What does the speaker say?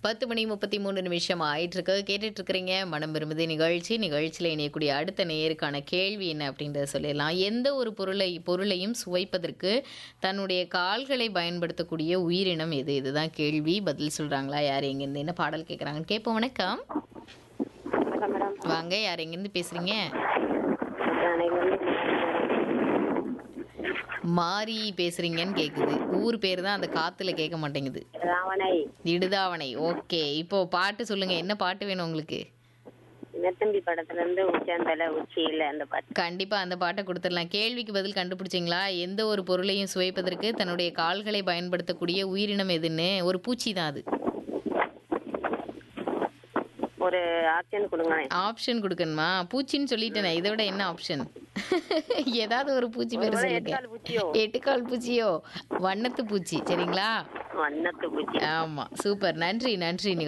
பத்து மணி முப்பத்தி மூணு நிமிஷம் ஆயிட்டு இருக்கு கேட்டுட்டு இருக்கிறீங்க மனம் விரும்புது நிகழ்ச்சி நிகழ்ச்சியில் இணையக்கூடிய அடுத்த நேருக்கான கேள்வி என்ன அப்படின்றத சொல்லிடலாம் எந்த ஒரு பொருளை பொருளையும் சுவைப்பதற்கு தன்னுடைய கால்களை பயன்படுத்தக்கூடிய உயிரினம் எது இதுதான் கேள்வி பதில் சொல்றாங்களா யார் எங்கேருந்து என்ன பாடல் கேட்குறாங்கன்னு கேட்போம் வணக்கம் வணக்கம் மேடம் வாங்க யார் எங்கேருந்து பேசுறீங்க எனக்கு வந்து மாறி பேசுறீங்கன்னு கேக்குது ஊர் பேர் தான் அந்த காத்துல கேட்க மாட்டேங்குது ராவணை இடுதாவணை ஓகே இப்போ பாட்டு சொல்லுங்க என்ன பாட்டு வேணும் உங்களுக்கு நெத்தம்பி படத்துல இருந்து உச்சந்தல உச்சியில அந்த பாட்டு கண்டிப்பா அந்த பாட்டை கொடுத்துடலாம் கேள்விக்கு பதில் கண்டுபிடிச்சிங்களா எந்த ஒரு பொருளையும் சுவைப்பதற்கு தன்னுடைய கால்களை பயன்படுத்தக்கூடிய உயிரினம் எதுன்னு ஒரு பூச்சி தான் அது ஒரு ஆப்ஷன் கொடுங்க ஆப்ஷன் கொடுக்கணுமா பூச்சின்னு சொல்லிட்டேனே இதை விட என்ன ஆப்ஷன் ஏதாவது ஒரு பூச்சி பேர் ஒருவேளை சொல்லுங்க எட்டுக்கால் பூச்சியோ? எட்டுக்கால் பூச்சியோ வண்ணத்து பூச்சி சரிங்களா வண்ணத்து பூச்சி ஆமா சூப்பர் நன்றி நன்றி